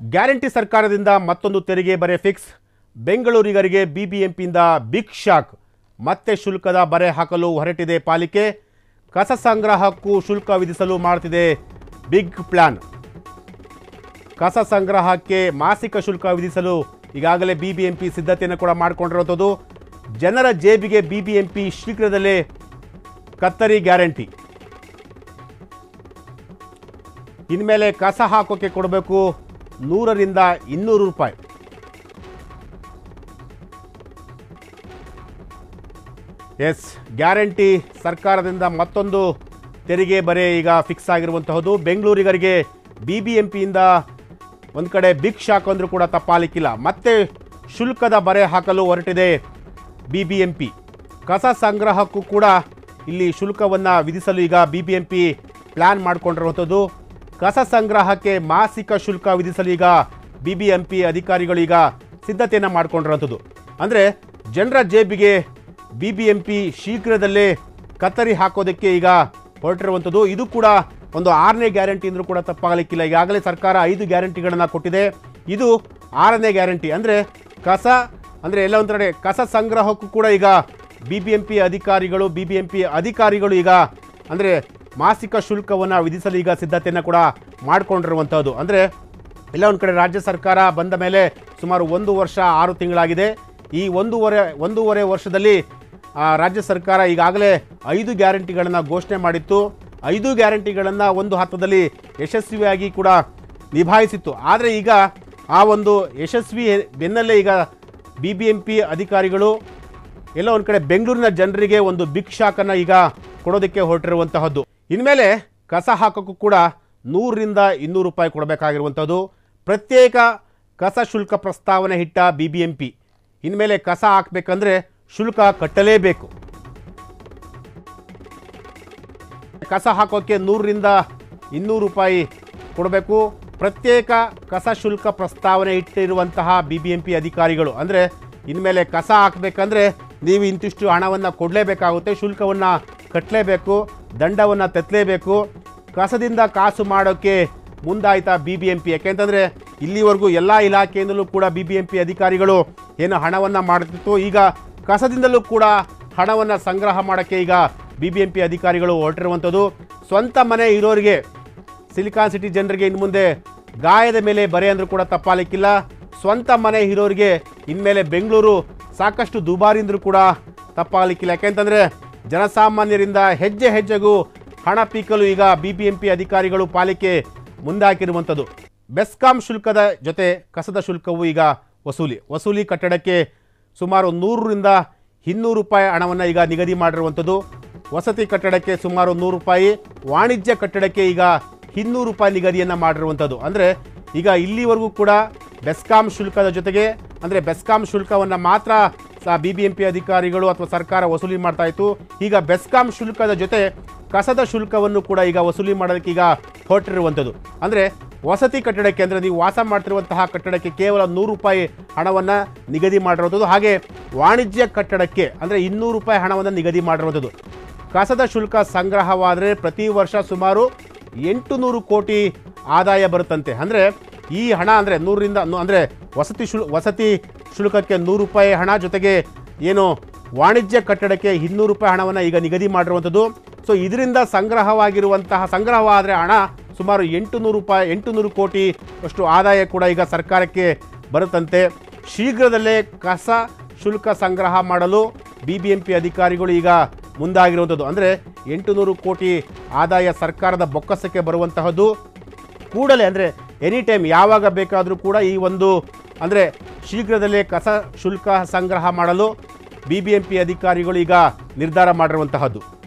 guarantee ಸರ್ಕಾರದಿಂದ ಮತ್ತೊಂದು ತೆರಿಗೆ ಬರೆ ಫಿಕ್ಸ್ ಬೆಂಗಳೂರಿಗರಿಗೆ ಬಿಬಿಎಂಪಿಯಿಂದ ಬಿಗ್ ಶಾಕ್ ಮತ್ತೆ ಶುಲ್ಕದ ಬರೆ ಹಾಕಲು ಹೊರಟಿದೆ ಪಾಲಿಕೆ ಕಸ ಸಂಗ್ರಹಕ್ಕೂ ಶುಲ್ಕ ವಿಧಿಸಲು ಮಾಡ್ತಿದೆ ಬಿಗ್ ಪ್ಲಾನ್ ಕಸ ಸಂಗ್ರಹಕ್ಕೆ ಮಾಸಿಕ ಶುಲ್ಕ ವಿಧಿಸಲು ಈಗಾಗಲೇ ಬಿಬಿಎಂಪಿ ಸಿದ್ಧತೆಯನ್ನು ಕೂಡ ಮಾಡಿಕೊಂಡಿರುವಂಥದ್ದು ಜನರ ಜೇಬಿಗೆ ಬಿಬಿಎಂಪಿ ಶೀಘ್ರದಲ್ಲೇ ಕತ್ತರಿ ಗ್ಯಾರಂಟಿ ಇನ್ಮೇಲೆ ಕಸ ಹಾಕೋಕೆ ಕೊಡಬೇಕು ನೂರರಿಂದ ಇನ್ನೂರು ರೂಪಾಯಿ ಎಸ್ ಗ್ಯಾರಂಟಿ ಸರ್ಕಾರದಿಂದ ಮತ್ತೊಂದು ತೆರಿಗೆ ಬರೆ ಈಗ ಫಿಕ್ಸ್ ಆಗಿರುವಂತಹದ್ದು ಬೆಂಗಳೂರಿಗರಿಗೆ ಬಿ ಬಿ ಎಂ ಪಿಯಿಂದ ಒಂದು ಕಡೆ ಬಿಗ್ ಶಾಕ್ ಅಂದರೂ ಕೂಡ ತಪ್ಪಾಲಿಕ್ಕಿಲ್ಲ ಮತ್ತೆ ಶುಲ್ಕದ ಬರೆ ಹಾಕಲು ಹೊರಟಿದೆ ಬಿ ಬಿ ಎಂ ಪಿ ಕಸ ಸಂಗ್ರಹಕ್ಕೂ ಕೂಡ ಇಲ್ಲಿ ಶುಲ್ಕವನ್ನು ವಿಧಿಸಲು ಈಗ B B M P plan ಮಾಡಿಕೊಂಡಿರುವಂಥದ್ದು ಕಸ ಸಂಗ್ರಹಕ್ಕೆ ಮಾಸಿಕ ಶುಲ್ಕ ವಿಧಿಸಲು ಈಗ ಬಿ ಬಿ ಎಂ ಪಿ ಅಧಿಕಾರಿಗಳು ಈಗ ಸಿದ್ಧತೆಯನ್ನು ಮಾಡಿಕೊಂಡಿರುವಂಥದ್ದು ಅಂದರೆ ಜನರ ಜೇಬಿಗೆ ಬಿ ಬಿ ಎಂ ಪಿ ಶೀಘ್ರದಲ್ಲೇ ಕತ್ತರಿ ಹಾಕೋದಕ್ಕೆ ಈಗ ಹೊರಟಿರುವಂಥದ್ದು ಇದು ಕೂಡ ಒಂದು ಆರನೇ ಗ್ಯಾರಂಟಿ ಅಂದರೂ ಕೂಡ ತಪ್ಪಾಗಲಿಕ್ಕಿಲ್ಲ ಈಗಾಗಲೇ ಸರ್ಕಾರ ಐದು ಗ್ಯಾರಂಟಿಗಳನ್ನು ಕೊಟ್ಟಿದೆ ಇದು ಆರನೇ ಗ್ಯಾರಂಟಿ ಅಂದರೆ ಕಸ ಅಂದರೆ ಎಲ್ಲ ಒಂದು ಕಡೆ ಕಸ ಸಂಗ್ರಹಕ್ಕೂ ಕೂಡ ಈಗ ಬಿ ಬಿ ಎಂ ಪಿ ಅಧಿಕಾರಿಗಳು ಬಿ ಬಿ ಎಂ ಪಿ ಅಧಿಕಾರಿಗಳು ಈಗ ಅಂದರೆ ಮಾಸಿಕ ಶುಲ್ಕವನ್ನು ವಿಧಿಸಲು ಈಗ ಸಿದ್ಧತೆಯನ್ನು ಕೂಡ ಮಾಡಿಕೊಂಡಿರುವಂಥದ್ದು ಅಂದರೆ ಎಲ್ಲ ಒಂದು ಕಡೆ ರಾಜ್ಯ ಸರ್ಕಾರ ಬಂದ ಮೇಲೆ ಸುಮಾರು ಒಂದು ವರ್ಷ ಆರು ತಿಂಗಳಾಗಿದೆ ಈ ಒಂದೂವರೆ ಒಂದೂವರೆ ವರ್ಷದಲ್ಲಿ ಆ, ರಾಜ್ಯ ಸರ್ಕಾರ ಈಗಾಗಲೇ ಐದು ಗ್ಯಾರಂಟಿಗಳನ್ನು ಘೋಷಣೆ ಮಾಡಿತ್ತು ಐದು ಗ್ಯಾರಂಟಿಗಳನ್ನು ಒಂದು ಹಂತದಲ್ಲಿ ಯಶಸ್ವಿಯಾಗಿ ಕೂಡ ನಿಭಾಯಿಸಿತ್ತು ಆದರೆ ಈಗ ಆ ಒಂದು ಯಶಸ್ವಿ ಬೆನ್ನಲ್ಲೇ ಈಗ ಬಿ ಬಿ ಎಂ ಪಿ ಅಧಿಕಾರಿಗಳು ಎಲ್ಲ ಒಂದು ಕಡೆ ಬೆಂಗಳೂರಿನ ಜನರಿಗೆ ಒಂದು ಬಿಗ್ ಶಾಕನ್ನು ಈಗ ಕೊಡೋದಕ್ಕೆ ಹೊರಟಿರುವಂತಹದ್ದು ಇನ್ಮೇಲೆ ಕಸ ಹಾಕೋಕ್ಕೂ ಕೂಡ ನೂರರಿಂದ ಇನ್ನೂರು ರೂಪಾಯಿ ಕೊಡಬೇಕಾಗಿರುವಂಥದ್ದು ಪ್ರತ್ಯೇಕ ಕಸ ಶುಲ್ಕ ಪ್ರಸ್ತಾವನೆ ಇಟ್ಟ ಬಿ ಬಿ ಎಂ ಪಿ ಇನ್ಮೇಲೆ ಕಸ ಹಾಕಬೇಕಂದ್ರೆ ಶುಲ್ಕ ಕಟ್ಟಲೇಬೇಕು ಕಸ ಹಾಕೋಕ್ಕೆ ನೂರರಿಂದ ಇನ್ನೂರು ರೂಪಾಯಿ ಕೊಡಬೇಕು ಪ್ರತ್ಯೇಕ ಕಸ ಶುಲ್ಕ ಪ್ರಸ್ತಾವನೆ ಇಟ್ಟಿರುವಂತಹ ಬಿ ಬಿ ಎಂ ಪಿ ಅಧಿಕಾರಿಗಳು ಅಂದರೆ ಇನ್ಮೇಲೆ ಕಸ ಹಾಕಬೇಕಂದ್ರೆ ನೀವು ಇಂತಿಷ್ಟು ಹಣವನ್ನು ಕೊಡಲೇಬೇಕಾಗುತ್ತೆ ಶುಲ್ಕವನ್ನು ಕಟ್ಟಲೇಬೇಕು ದಂಡವನ್ನು ತೆತ್ತಲೇಬೇಕು ಕಸದಿಂದ ಕಾಸು ಮಾಡೋಕ್ಕೆ ಮುಂದಾಯ್ತಾ ಬಿ ಬಿ ಎಂ ಪಿ ಯಾಕೆಂತಂದರೆ ಇಲ್ಲಿವರೆಗೂ ಎಲ್ಲ ಇಲಾಖೆಯಿಂದಲೂ ಕೂಡ ಬಿ ಬಿ ಎಂ ಪಿ ಅಧಿಕಾರಿಗಳು ಏನು ಹಣವನ್ನು ಮಾಡ್ತಿತ್ತು ಈಗ ಕಸದಿಂದಲೂ ಕೂಡ ಹಣವನ್ನು ಸಂಗ್ರಹ ಮಾಡೋಕ್ಕೆ ಈಗ ಬಿ ಬಿ ಎಂ ಪಿ ಅಧಿಕಾರಿಗಳು ಹೊರಟಿರುವಂಥದ್ದು ಸ್ವಂತ ಮನೆ ಇರೋರಿಗೆ ಸಿಲಿಕಾನ್ ಸಿಟಿ ಜನರಿಗೆ ಇನ್ನು ಮುಂದೆ ಗಾಯದ ಮೇಲೆ ಬರೆ ಅಂದರೂ ಕೂಡ ತಪ್ಪಾಲಿಕ್ಕಿಲ್ಲ ಸ್ವಂತ ಮನೆ ಇರೋರಿಗೆ ಇನ್ಮೇಲೆ ಬೆಂಗಳೂರು ಸಾಕಷ್ಟು ದುಬಾರಿ ಅಂದರೂ ಕೂಡ ತಪ್ಪಾಗಲಿಕ್ಕಿಲ್ಲ ಯಾಕೆಂತಂದರೆ ಜನಸಾಮಾನ್ಯರಿಂದ ಹೆಜ್ಜೆ ಹೆಜ್ಜೆಗೂ ಹಣ ಪೀಕಲು ಈಗ ಬಿ ಬಿ ಎಂ ಪಿ ಅಧಿಕಾರಿಗಳು ಪಾಲಿಕೆ ಮುಂದಾಕಿರುವಂಥದ್ದು ಬೆಸ್ಕಾಂ ಶುಲ್ಕದ ಜೊತೆ ಕಸದ ಶುಲ್ಕವು ಈಗ ವಸೂಲಿ ವಸೂಲಿ ಕಟ್ಟಡಕ್ಕೆ ಸುಮಾರು ನೂರರಿಂದ ಇನ್ನೂರು ರೂಪಾಯಿ ಹಣವನ್ನು ಈಗ ನಿಗದಿ ಮಾಡಿರುವಂಥದ್ದು ವಸತಿ ಕಟ್ಟಡಕ್ಕೆ ಸುಮಾರು ನೂರು ರೂಪಾಯಿ ವಾಣಿಜ್ಯ ಕಟ್ಟಡಕ್ಕೆ ಈಗ ಇನ್ನೂರು ರೂಪಾಯಿ ನಿಗದಿಯನ್ನು ಮಾಡಿರುವಂಥದ್ದು ಅಂದರೆ ಈಗ ಇಲ್ಲಿವರೆಗೂ ಕೂಡ ಬೆಸ್ಕಾಂ ಶುಲ್ಕದ ಜೊತೆಗೆ ಅಂದರೆ ಬೆಸ್ಕಾಂ ಶುಲ್ಕವನ್ನು ಮಾತ್ರ ಬಿ ಬಿ ಎಂ ಪಿ ಅಧಿಕಾರಿಗಳು ಅಥವಾ ಸರ್ಕಾರ ವಸೂಲಿ ಮಾಡ್ತಾ ಇತ್ತು ಈಗ ಬೆಸ್ಕಾಂ ಶುಲ್ಕದ ಜೊತೆ ಕಸದ ಶುಲ್ಕವನ್ನು ಕೂಡ ಈಗ ವಸೂಲಿ ಮಾಡೋದಕ್ಕೆ ಈಗ ಹೊರಟಿರುವಂಥದ್ದು ಅಂದರೆ ವಸತಿ ಕಟ್ಟಡಕ್ಕೆ ಅಂದರೆ ನೀವು ವಾಸ ಮಾಡ್ತಿರುವಂತಹ ಕಟ್ಟಡಕ್ಕೆ ಕೇವಲ ನೂರು ರೂಪಾಯಿ ಹಣವನ್ನು ನಿಗದಿ ಮಾಡಿರುವಂಥದ್ದು ಹಾಗೆ ವಾಣಿಜ್ಯ ಕಟ್ಟಡಕ್ಕೆ ಅಂದರೆ ಇನ್ನೂರು ರೂಪಾಯಿ ಹಣವನ್ನು ನಿಗದಿ ಮಾಡಿರುವಂಥದ್ದು ಕಸದ ಶುಲ್ಕ ಸಂಗ್ರಹವಾದರೆ ಪ್ರತಿ ವರ್ಷ ಸುಮಾರು ಎಂಟು ನೂರು ಕೋಟಿ ಆದಾಯ ಬರುತ್ತಂತೆ ಅಂದರೆ ಈ ಹಣ ಅಂದರೆ ನೂರರಿಂದ ಅಂದರೆ ವಸತಿ ಶುಲ್ ವಸತಿ ಶುಲ್ಕಕ್ಕೆ ನೂರು ರೂಪಾಯಿ ಹಣ ಜೊತೆಗೆ ಏನು ವಾಣಿಜ್ಯ ಕಟ್ಟಡಕ್ಕೆ ಇನ್ನೂರು ರೂಪಾಯಿ ಹಣವನ್ನು ಈಗ ನಿಗದಿ ಮಾಡಿರುವಂಥದ್ದು ಸೊ ಇದರಿಂದ ಸಂಗ್ರಹವಾಗಿರುವಂತಹ ಸಂಗ್ರಹವಾದರೆ ಹಣ ಸುಮಾರು ಎಂಟು ನೂರು ರೂಪಾಯಿ ಎಂಟು ನೂರು ಕೋಟಿ ಅಷ್ಟು ಆದಾಯ ಕೂಡ ಈಗ ಸರ್ಕಾರಕ್ಕೆ ಬರುತ್ತಂತೆ ಶೀಘ್ರದಲ್ಲೇ ಕಸ ಶುಲ್ಕ ಸಂಗ್ರಹ ಮಾಡಲು ಬಿ ಬಿ ಎಂ ಪಿ ಅಧಿಕಾರಿಗಳು ಈಗ ಮುಂದಾಗಿರುವಂಥದ್ದು ಅಂದರೆ ಎಂಟು ನೂರು ಕೋಟಿ ಆದಾಯ ಸರ್ಕಾರದ ಬೊಕ್ಕಸಕ್ಕೆ ಬರುವಂತಹದ್ದು ಕೂಡಲೇ ಅಂದರೆ ಎನಿ ಟೈಮ್ ಯಾವಾಗ ಬೇಕಾದರೂ ಕೂಡ ಈ ಒಂದು ಅಂದರೆ ಶೀಘ್ರದಲ್ಲೇ ಕಸ ಶುಲ್ಕ ಸಂಗ್ರಹ ಮಾಡಲು ಬಿ ಬಿ ಎಂ ಪಿ ಅಧಿಕಾರಿಗಳು ಈಗ ನಿರ್ಧಾರ ಮಾಡಿರುವಂತಹದ್ದು